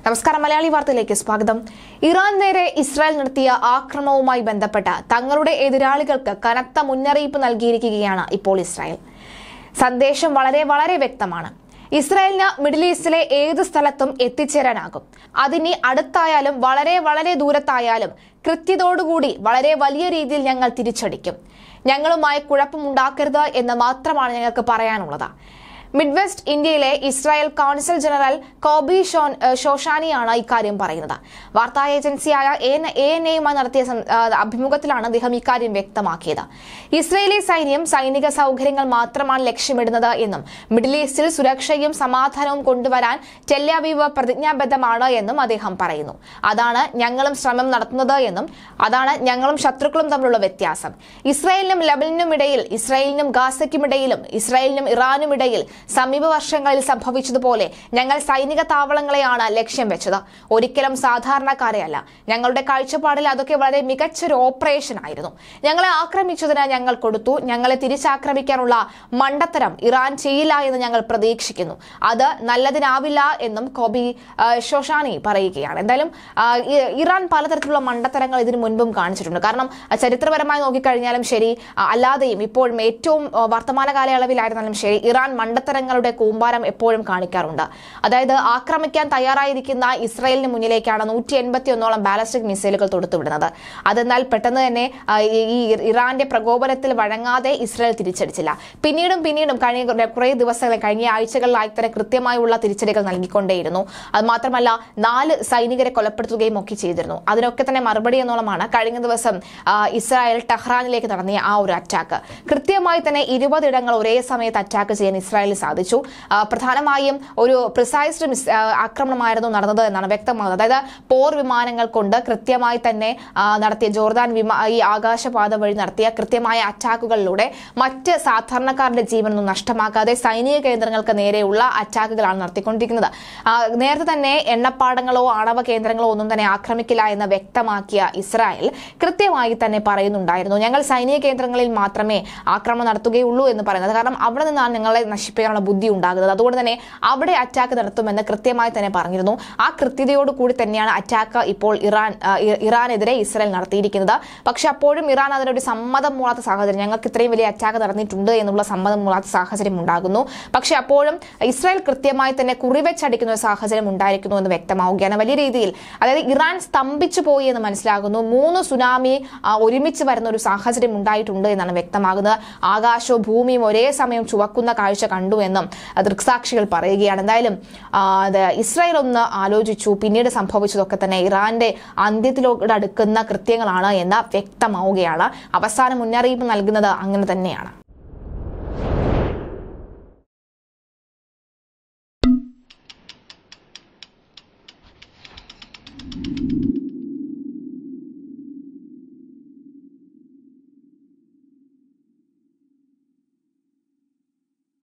നമസ്കാരം മലയാളി വാർത്തയിലേക്ക് സ്വാഗതം ഇറാൻ നേരെ ഇസ്രായേൽ നടത്തിയ ആക്രമണവുമായി ബന്ധപ്പെട്ട് തങ്ങളുടെ എതിരാളികൾക്ക് കനത്ത മുന്നറിയിപ്പ് നൽകിയിരിക്കുകയാണ് ഇപ്പോൾ ഇസ്രായേൽ സന്ദേശം വളരെ വളരെ വ്യക്തമാണ് ഇസ്രായേലിന് മിഡിൽ ഈസ്റ്റിലെ ഏത് സ്ഥലത്തും എത്തിച്ചേരാനാകും അതിനി അടുത്തായാലും വളരെ വളരെ ദൂരത്തായാലും കൃത്യതോടുകൂടി വളരെ വലിയ രീതിയിൽ ഞങ്ങൾ തിരിച്ചടിക്കും ഞങ്ങളുമായി കുഴപ്പമുണ്ടാക്കരുത് എന്ന് മാത്രമാണ് ഞങ്ങൾക്ക് പറയാനുള്ളത് മിഡ് വെസ്റ്റ് ഇന്ത്യയിലെ ഇസ്രായേൽ കോൺസൽ ജനറൽ കോബി ഷോൻ ഏഹ് ഷോഷാനിയാണ് ഇക്കാര്യം പറയുന്നത് വാർത്താ ഏജൻസിയായ എ എൻ എയുമായി നടത്തിയ സം- ആ, അഭിമുഖത്തിലാണ് അദ്ദേഹം ഇക്കാര്യം വ്യക്തമാക്കിയത് ഇസ്രയേലി സൈന്യം സൈനിക സൗകര്യങ്ങൾ മാത്രമാണ് ലക്ഷ്യമിടുന്നത് എന്നും മിഡിൽ ഈസ്റ്റിൽ സുരക്ഷയും സമാധാനവും കൊണ്ടുവരാൻ ടെല്യാവീവ് പ്രതിജ്ഞാബദ്ധമാണ് എന്നും അദ്ദേഹം പറയുന്നു അതാണ് ഞങ്ങളും ശ്രമം നടത്തുന്നത് എന്നും അതാണ് ഞങ്ങളും ശത്രുക്കളും തമ്മിലുള്ള വ്യത്യാസം ഇസ്രായേലിനും ലബനനും ഇടയിൽ ഇസ്രായേലിനും ഗാസയ്ക്കുമിടയിലും ഇസ്രായേലിനും ഇറാനും ഇടയിൽ സമീപ വർഷങ്ങളിൽ സംഭവിച്ചതുപോലെ ഞങ്ങൾ സൈനിക താവളങ്ങളെയാണ് ലക്ഷ്യം വെച്ചത് ഒരിക്കലും സാധാരണക്കാരെയല്ല ഞങ്ങളുടെ കാഴ്ചപ്പാടിൽ അതൊക്കെ വളരെ മികച്ച ഒരു ഓപ്പറേഷൻ ആയിരുന്നു ഞങ്ങളെ ആക്രമിച്ചതിന് ഞങ്ങൾ കൊടുത്തു ഞങ്ങളെ തിരിച്ചാക്രമിക്കാനുള്ള മണ്ടത്തരം ഇറാൻ ചെയ്യില്ല എന്ന് ഞങ്ങൾ പ്രതീക്ഷിക്കുന്നു അത് നല്ലതിനാവില്ല എന്നും കോബി ആ, ഷോഷാനി പറയുകയാണ് എന്തായാലും ആ, ഇ- ഇറാൻ പലതരത്തിലുള്ള മണ്ടത്തരങ്ങൾ ഇതിനു മുൻപും കാണിച്ചിട്ടുണ്ട് കാരണം ആ, ചരിത്രപരമായി നോക്കിക്കഴിഞ്ഞാലും ശരി ആ, അല്ലാതെയും ഇപ്പോഴും ഏറ്റവും ആ, വർത്തമാന കാലയളവിലായിരുന്നാലും ശരി ഇറാൻ മണ്ടത്തരങ്ങളുടെ കൂമ്പാരം എപ്പോഴും കാണിക്കാറുണ്ട് അതായത് ആക്രമിക്കാൻ തയ്യാറായിരിക്കുന്ന ഇസ്രായേലിന് മുന്നിലേക്കാണ് നൂറ്റി എൺപത്തി ഒന്നോളം ബാലസ്റ്റിക് മിസൈലുകൾ തൊടുത്തുവിടുന്നത് അതെന്നാൽ പെട്ടെന്ന് തന്നെ ആ, ഈ ഈ ഇറാന്റെ പ്രകോപനത്തിൽ വഴങ്ങാതെ ഇസ്രായേൽ തിരിച്ചടിച്ചില്ല പിന്നീടും പിന്നീടും കഴിഞ്ഞ കുറേ ദിവസങ്ങൾ കഴിഞ്ഞ ആഴ്ചകളിലായി തന്നെ കൃത്യമായുള്ള തിരിച്ചടികൾ നൽകിക്കൊണ്ടേയിരുന്നു അത് മാത്രമല്ല നാല് സൈനികരെ കൊലപ്പെടുത്തുകയും ഒക്കെ ചെയ്തിരുന്നു അതിനൊക്കെ തന്നെ മറുപടി എന്നോളമാണ് കഴിഞ്ഞ ദിവസം ആ, ഇസ്രായേൽ ടെഹ്റാനിലേക്ക് നടത്തിയ ആ ഒരു അറ്റാക്ക് കൃത്യമായി തന്നെ ഇരുപതിടങ്ങൾ ഒരേ സമയത്ത് അറ്റാക്ക് ചെയ്യാൻ ഇസ്രായേലിന് സാധിച്ചു ആ, പ്രധാനമായും ഒരു പ്രിസൈസ്ഡ് മിസ് ആ, ആക്രമണമായിരുന്നു നടന്നത് എന്നാണ് വ്യക്തമാകുന്നത് അതായത് പോർ വിമാനങ്ങൾ കൊണ്ട് കൃത്യമായി തന്നെ ആ, നടത്തിയ ജോർദാൻ വിമാ ഈ ആകാശപാത വഴി നടത്തിയ കൃത്യമായ അറ്റാക്കുകളിലൂടെ മറ്റ് സാധാരണക്കാരുടെ ജീവനൊന്നും നഷ്ടമാക്കാതെ സൈനിക കേന്ദ്രങ്ങൾക്ക് നേരെയുള്ള അറ്റാക്കുകളാണ് നടത്തിക്കൊണ്ടിരിക്കുന്നത് ആ, നേരത്തെ തന്നെ എണ്ണപ്പാടങ്ങളോ ആണവ കേന്ദ്രങ്ങളോ ഒന്നും തന്നെ ആക്രമിക്കില്ല എന്ന് വ്യക്തമാക്കിയ ഇസ്രായേൽ കൃത്യമായി തന്നെ പറയുന്നുണ്ടായിരുന്നു ഞങ്ങൾ സൈനിക കേന്ദ്രങ്ങളിൽ മാത്രമേ ആക്രമണം നടത്തുകയുള്ളൂ എന്ന് പറയുന്നത് കാരണം അവിടെ നിന്നാണ് ഞങ്ങളെ നശിപ്പിക്കാനുള്ള ബുദ്ധി ഉണ്ടാകുന്നത് അതുകൊണ്ട് തന്നെ അവിടെ അറ്റാക്ക് നടത്തുമെന്ന് കൃത്യമായി തന്നെ പറഞ്ഞിരുന്നു ആ കൃത്യതയോട് കൂടി തന്നെയാണ് അറ്റാക്ക് ഇപ്പോൾ ഇറാൻ ആ, ഇ- ഇറാനെതിരെ ഇസ്രായേൽ നടത്തിയിരിക്കുന്നത് പക്ഷെ അപ്പോഴും ഇറാൻ അതിനൊരു സമ്മതം മൂളാത്ത സാഹചര്യം ഞങ്ങൾക്ക് ഇത്രയും വലിയ അറ്റാക്ക് നടന്നിട്ടുണ്ട് എന്നുള്ള സമ്മതം മൂളാത്ത സാഹചര്യം ഉണ്ടാകുന്നു പക്ഷെ അപ്പോഴും ഇസ്രായേൽ കൃത്യമായി തന്നെ കുറിവെച്ചടിക്കുന്ന ഒരു സാഹചര്യം ഉണ്ടായിരിക്കുന്നു എന്ന് വ്യക്തമാവുകയാണ് വലിയ രീതിയിൽ അതായത് ഇറാൻ സ്തംഭിച്ചു പോയി എന്ന് മനസ്സിലാകുന്നു മൂന്ന് സുനാമി ആ, ഒരുമിച്ച് വരുന്ന ഒരു സാഹചര്യം ഉണ്ടായിട്ടുണ്ട് എന്നാണ് വ്യക്തമാകുന്നത് ആകാശവും ഭൂമിയും ഒരേ സമയം ചുവക്കുന്ന കാഴ്ച കണ്ടു എന്നും ദൃക്സാക്ഷികൾ പറയുകയാണ് എന്തായാലും ആ, അത് ഇസ്രായേൽ ഒന്ന് ആലോചിച്ചു പിന്നീട് സംഭവിച്ചതൊക്കെ തന്നെ ഇറാന്റെ അന്ത്യത്തിലോട് അടുക്കുന്ന കൃത്യങ്ങളാണ് എന്ന് വ്യക്തമാവുകയാണ് അവസാന മുന്നറിയിപ്പ് നൽകുന്നത് അങ്ങനെ തന്നെയാണ്